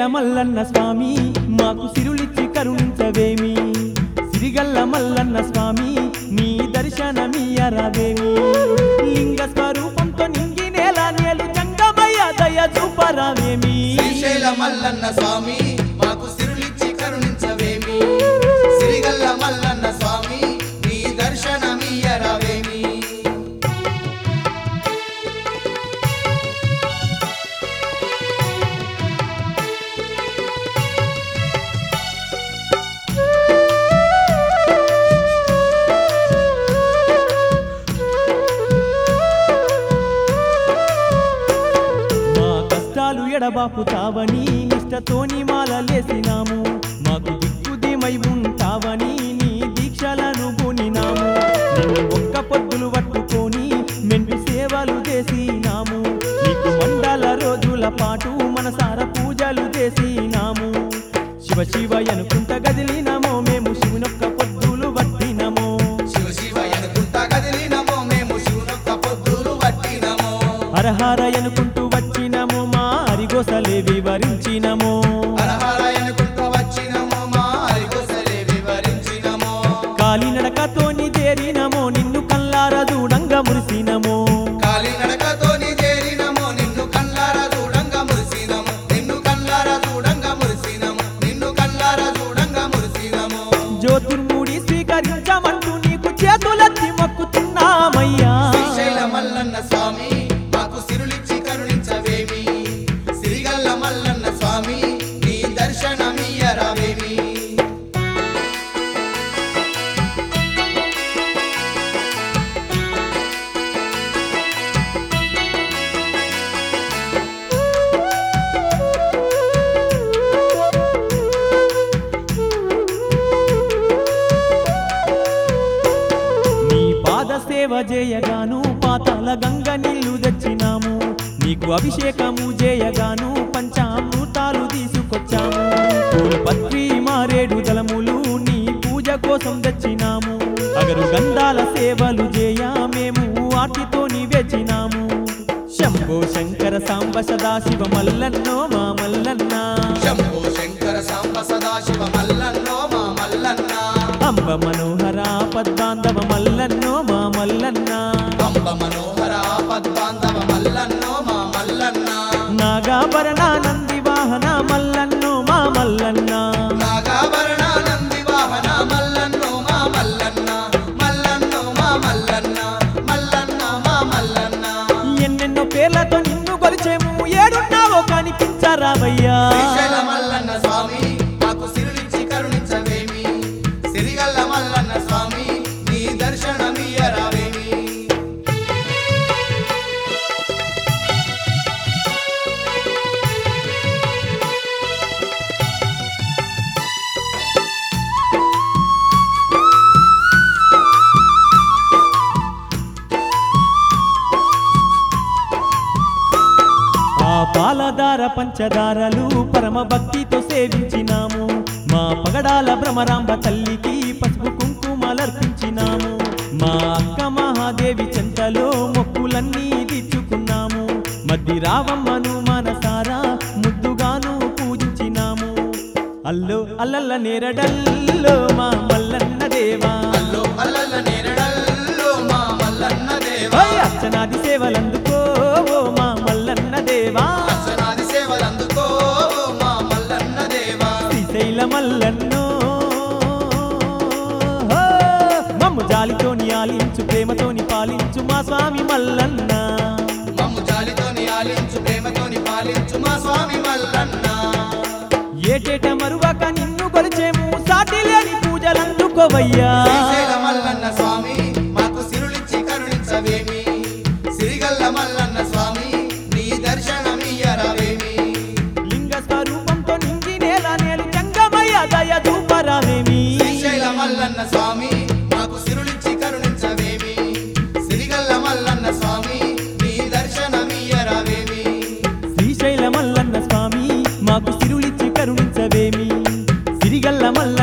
శ్రీశైల మల్లన్న స్వామి మాకు సిరులిచ్చి కరుణించవేమి సిరిగల్ల మల్లన్న స్వామి నీ దర్శనమీయరాదేమి లింగ స్వరూపంతో నింగి నేల నేలు జంగమయ్య దయ చూపరావేమి శ్రీశైల మల్లన్న స్వామి మాకు సిరులిచ్చి కరుణించవేమి సిరిగల్ల మల్లన్న స్వామి నీ దర్శనమీయరావేమి మా కష్టాలు ఎడబాపుతావని నిష్టతోని మాలలేసినాము మాకు దిక్కుదిమై ఉంటావని నీ దీక్షలను గునినాము నిన్ను ఒక్క పొద్దులు పట్టుకొని మెండు సేవలు చేసినాము నీకు మండల రోజుల పాటు మనసార పూజలు చేసినాము శివ శివ అనుకుంట గదిలినమో మేము శివునొక్క పొద్దులు పట్టినమో శివ శివ అనుకుంటా కదిలినమో మేము శివునొక్క పొద్దులు పట్టినమో హరహర అనుకుంటూ వచ్చినము మా అరిగోసలే వివరించినము హరహర అనుకుంటూ వచ్చినమో మా అరిగొసలే వివరించినమో కాలినడకతోని చేరినమో నిన్ను కల్లార దూడంగా మురిసినమో కాలినడకతోని చేరినమో నిన్ను కల్లార చూడంగా మురిసినము నిన్ను కల్లార చూడంగా మురిసినము నిన్ను కల్లార చూడంగా మురిసినము జ్యోతిర్మూడి స్వీకరించమంటూ నీకు చేతులెత్తి మొక్కుతున్నామయ్యా శ్రీశైల మల్లన్న స్వామి మాకు సిరులిచ్చి కరుణించవేమి సిరిగల్ల మల్లన్న స్వామి నీ దర్శనమీయరావేమి నీ పాద సేవ చేయగాను పాతాల గంగ నీళ్లు తెచ్చినాము నీకు అభిషేకము చేయగాను పంచామృతాలు తీసుకొచ్చాము పూలు పత్రి మారేడు దళములు నీ పూజ కోసం తెచ్చినాము అగరు గంధాల సేవలు చేయ మేము వాటితోని వెచ్చినాము శంభో శంకర సాంబ సదాశివ మల్లన్నో మా మల్లన్న శంభో శంకర సాంబ సదాశివ మల్లన్నో మా మల్లన్న అంబ మనోహర పద్మాంధవ మల్లన్నో మా మల్లన్న అంబ మనోహర పద్మాంధవ మల్లన్నో మా మల్లన్న నాగాభరణ నంది వాహన మల్లన్నో మా మల్లన్న నాగాభరణ నంది వాహన మల్లన్నో మా మల్లన్న మల్లన్నో మా మల్లన్న మల్లన్న మా మల్లన్న ఎన్నెన్నో పేర్లతో నిన్ను కొలిచేము ఏడున్నావో కనిపించరావయ్యా శ్రీశైల మల్లన్న స్వామి మాకు సిరులిచ్చి కరుణించవేమి సిరిగల్ల మల్లన్న స్వామి నీ దర్శనమీయరావేమి ఆ పాలధార పంచదారలు పరమ భక్తితో సేవించినాము మా పగడాల భ్రమరాంబ తల్లికి పసుపు కుంకుమలర్పించినాము మా అక్క మహాదేవి చెంతలో మొక్కులన్నీ తీర్చుకున్నాము మద్ది రావమ్మను మనసారా ముద్దుగాను పూజించినాము అల్లో అల్లల్ల నేరడల్లో మా మల్లన్న దేవా అల్లో అల్లల్ల నేరడల్లో మా మల్లన్న దేవా ఓయ్ అర్చనాది సేవలందుకో ఓ మా మల్లన్న దేవా అర్చనాది సేవలందుకో మా మల్లన్న దేవా శ్రీశైల మల్లన్నో హో! మమ్ము జాలితోని ఆలించు ప్రేమతోని పాలించు మా స్వామి మల్లన్న మమ్ము జాలితోని ఆలించు ప్రేమతోని పాలించు మా స్వామి మల్లన్న ఏటేట మరువక నిన్ను కొలిచేము సాటి లేని పూజలందుకోవయ్యా శ్రీశైల మల్లన్న స్వామి మాకు సిరులిచ్చి కరుణించవేమి సిరిగల్ల మల్లన్న స్వామి నీ దర్శనమీయరావేమి లింగ స్వరూపంతో నింగి నేల నేలు జంగమయ్య దయ దూపరావేమి శ్రీశైల మల్లన్న స్వామి మాకు సిరులిచ్చి కరుణించవేమి సిరిగల్ల మల్లన్న స్వామి నీ దర్శనమీయరావేమి శ్రీశైల మల్లన్న స్వామి మాకు సిరులిచ్చి కరుణించవేమి సిరిగల్ల మల్ల